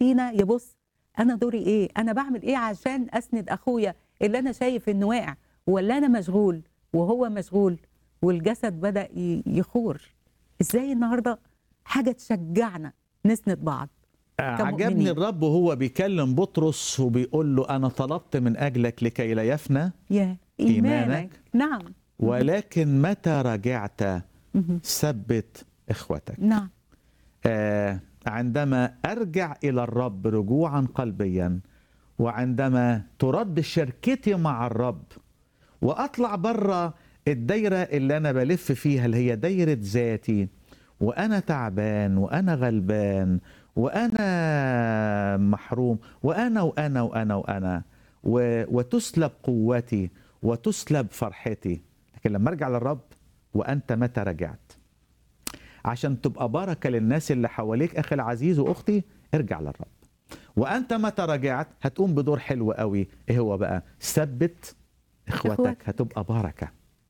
فينا يبص انا دوري ايه انا بعمل ايه عشان اسند اخويا اللي انا شايف انه واقع ولا انا مشغول وهو مشغول والجسد بدا ي- يخور ازاي النهارده حاجه تشجعنا نسند بعض عجبني كمؤمنين. الرب وهو بيكلم بطرس وبيقول له انا طلبت من اجلك لكي لا يفنى يا إيمانك. ايمانك نعم ولكن متى رجعت مهم. ثبت اخوتك نعم آه عندما ارجع الى الرب رجوعا قلبيا وعندما ترد شركتي مع الرب واطلع بره الدايره اللي انا بلف فيها اللي هي دايره ذاتي وانا تعبان وانا غلبان وانا محروم وانا وانا وانا وانا و- وتسلب قوتي وتسلب فرحتي لكن لما ارجع للرب وانت متى رجعت عشان تبقى بركه للناس اللي حواليك اخي العزيز واختي ارجع للرب وانت متى رجعت هتقوم بدور حلو قوي ايه هو بقى ثبت اخواتك إخواتك. هتبقى بركه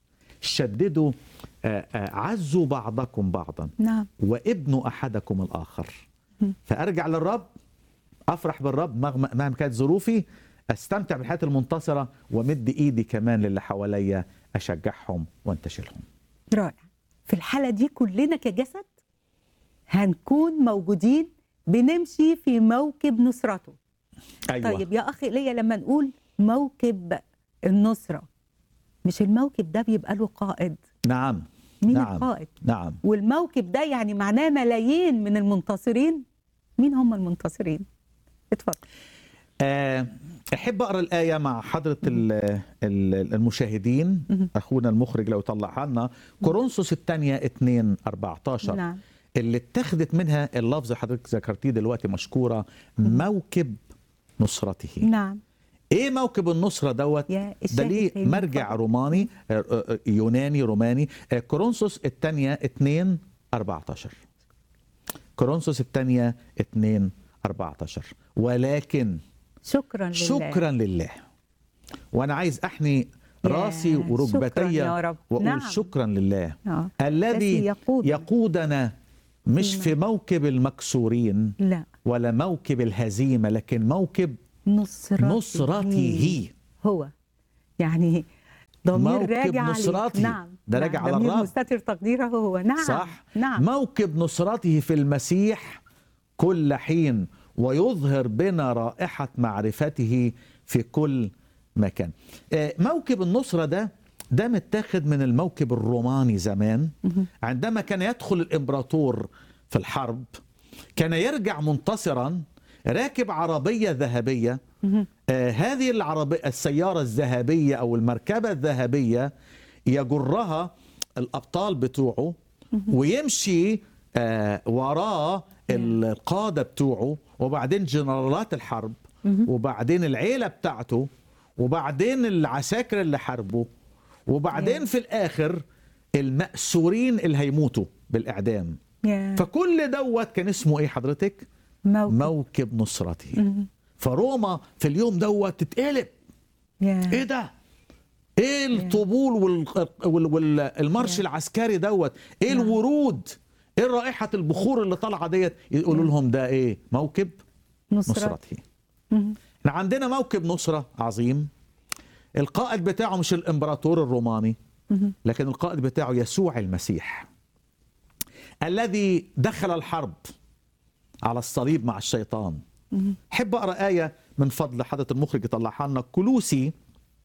شددوا آه، آه، عزوا بعضكم بعضا نعم وابنوا احدكم الاخر فارجع للرب افرح بالرب مهما مهما كانت ظروفي استمتع بالحياه المنتصره ومد ايدي كمان للي حواليا اشجعهم وانتشلهم رائع في الحالة دي كلنا كجسد هنكون موجودين بنمشي في موكب نصرته ايوه طيب يا أخي ليا لما نقول موكب النصرة مش الموكب ده بيبقى له قائد نعم مين نعم. القائد نعم والموكب ده يعني معناه ملايين من المنتصرين مين هم المنتصرين اتفضل آه، احب اقرا الايه مع حضره ال- ال- المشاهدين اخونا المخرج لو يطلعها لنا كورنثوس الثانيه 2 14 نعم اللي اتخذت منها اللفظ اللي حضرتك ذكرتيه دلوقتي مشكوره موكب نصرته نعم ايه موكب النصره دوت يا ده الشاهد ليه تاني. مرجع اتفضل. روماني آه، آه، يوناني روماني آه، كورنثوس الثانيه 2 14 كورنثوس الثانيه 2 14 ولكن شكرا لله شكرا لله وانا عايز احني يا راسي شكراً وركبتي يا رب. واقول نعم. شكرا لله آه. الذي الذي يقود يقودنا مش فيما- في موكب المكسورين لا ولا موكب الهزيمه لكن موكب نصرته نصرته هو يعني ضمير موكب راجع عليك. نصرتي. نعم ده نعم. راجع على ضمير الرب. مستتر تقديره هو نعم صح نعم موكب نصرته في المسيح كل حين ويظهر بنا رائحة معرفته في كل مكان آه، موكب النصرة ده ده متاخد من الموكب الروماني زمان عندما كان يدخل الإمبراطور في الحرب كان يرجع منتصرا راكب عربية ذهبية آه هذه العربية السيارة الذهبية أو المركبة الذهبية يجرها الأبطال بتوعه ويمشي آه وراه القادة بتوعه وبعدين جنرالات الحرب وبعدين العيلة بتاعته وبعدين العساكر اللي حاربوا وبعدين في الآخر المأسورين اللي هيموتوا بالإعدام يا فكل دوت كان اسمه ايه حضرتك موكب موكب نصرته فروما في اليوم دوت تتقلب يا ايه ده ايه الطبول والمارش وال... وال... المارش العسكري دوت ايه الورود ايه رائحه البخور اللي طالعه ديت يقولوا لهم ده ايه موكب نصرة نصرته احنا عندنا موكب نصره عظيم القائد بتاعه مش الامبراطور الروماني لكن القائد بتاعه يسوع المسيح الذي دخل الحرب على الصليب مع الشيطان حب اقرا ايه من فضل حضره المخرج يطلعها لنا كلوسي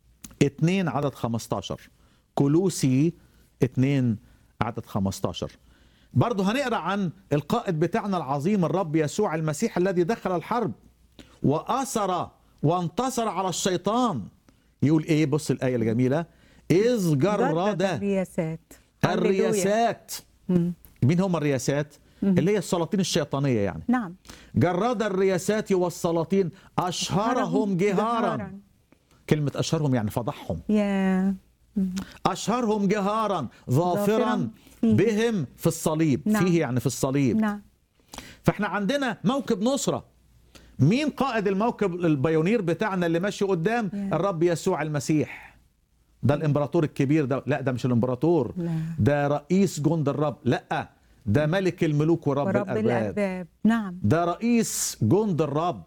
2 عدد 15 كلوسي 2 عدد 15 برضه هنقرا عن القائد بتاعنا العظيم الرب يسوع المسيح الذي دخل الحرب وأسر وانتصر على الشيطان يقول ايه بص الآية الجميلة إذ جرد الرياسات هللويا. الرياسات مين هم الرياسات اللي هي السلاطين الشيطانية يعني نعم جرد الرياسات والسلاطين أشهرهم جهارا كلمة أشهرهم يعني فضحهم يا أشهرهم جهارا ظافرا ظافراً فيه. بهم في الصليب نعم. فيه يعني في الصليب نعم فاحنا عندنا موكب نصرة مين قائد الموكب البيونير بتاعنا اللي ماشي قدام يا. الرب يسوع المسيح ده الامبراطور الكبير ده لا ده مش الامبراطور لا. ده رئيس جند الرب لا ده ملك الملوك ورب, ورب الأرباب الأرباب نعم ده رئيس جند الرب